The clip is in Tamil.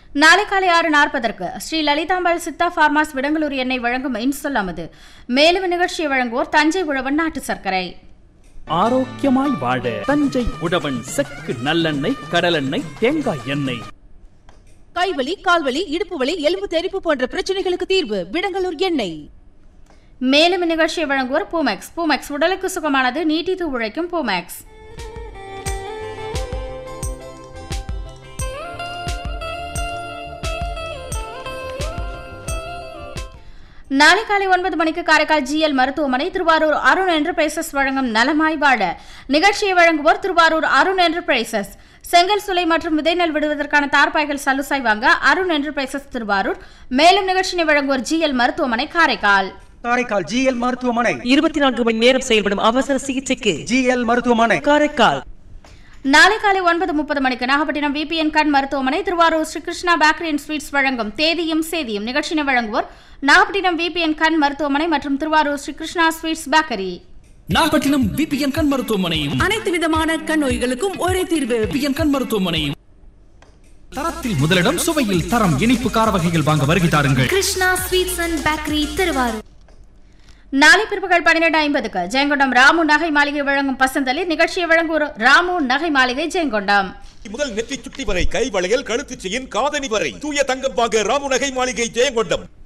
நாளை காலை ஆறு நாற்பதற்கு ஸ்ரீ லலிதாம்பாள் சித்தா பார்மாஸ் விடங்களூர் எண்ணெய் வழங்கும் இன்சொல் அமது மேலும் நிகழ்ச்சியை வழங்குவோர் தஞ்சை உழவன் நாட்டு சர்க்கரை ஆரோக்கியமாய் வாழ தஞ்சை உழவன் செக்கு நல்லெண்ணெய் கடலெண்ணெய் தேங்காய் எண்ணெய் கைவலி கால்வலி இடுப்பு வலி எலும்பு தெறிப்பு போன்ற பிரச்சனைகளுக்கு தீர்வு விடங்கலூர் எண்ணெய் மேலும் நிகழ்ச்சியை வழங்குவோர் பூமெக்ஸ் பூமெக்ஸ் உடலுக்கு சுகமானது நீட்டித்து உழைக்கும் பூமெக்ஸ் நாளை காலை ஒன்பது மணிக்கு காரைக்கால் ஜிஎல் மருத்துவமனை திருவாரூர் அருண் என்டர்பிரைசஸ் வழங்கும் நலமாய் வாழ நிகழ்ச்சியை வழங்குவோர் திருவாரூர் அருண் என்டர்பிரைசஸ் செங்கல் சுலை மற்றும் விதை நெல் விடுவதற்கான தார்பாய்கள் சலுசாய் வாங்க அருண் என்டர்பிரைசஸ் திருவாரூர் மேலும் நிகழ்ச்சியை வழங்குவோர் ஜிஎல் மருத்துவமனை காரைக்கால் காரைக்கால் ஜிஎல் மருத்துவமனை இருபத்தி நான்கு மணி நேரம் செயல்படும் அவசர சிகிச்சைக்கு ஜிஎல் மருத்துவமனை காரைக்கால் நாளை காலை ஒன்பது முப்பது மணிக்கு நாகப்பட்டினம் விபிஎன் கண் மருத்துவமனை Thiruvarur Sri Krishna bakery and sweets வழங்கும் தேதியும் சேதியும் நிகழ்ச்சியை வழங்குவோர் நாகப்பட்டினம் விபிஎன் கண் மருத்துவமனை மற்றும் Thiruvarur Sri Krishna sweets bakery Nagapattinam PBN கண் மருத்துவமனையும் அனைத்து விதமான கண் நோய்களுக்கும் ஒரே தீர்வு பிபிஎன் கண் மருத்துவமனையும் தரத்தில் முதலிடம் சுவையில் தரம் இனிப்பு கார வகைகள் வாங்க வருகை தாருங்கள் Krishna sweets and bakery Thiruvarur நாளை பிற்பகல் பன்னிரண்டு ஐம்பதுக்கு ஜெயங்கொண்டம் ராமு நகை மாளிகை வழங்கும் பசந்தலில் நிகழ்ச்சியை வழங்குவோர் ராமு நகை மாளிகை ஜெயங்கொண்டம் முதல் நெற்றி சுட்டி வரை கை வளையல் கழுத்து செயின் காதணி வரை தூய தங்கம் வாங்க ராமுநகை மாளிகை ஜெயங்கொண்டம்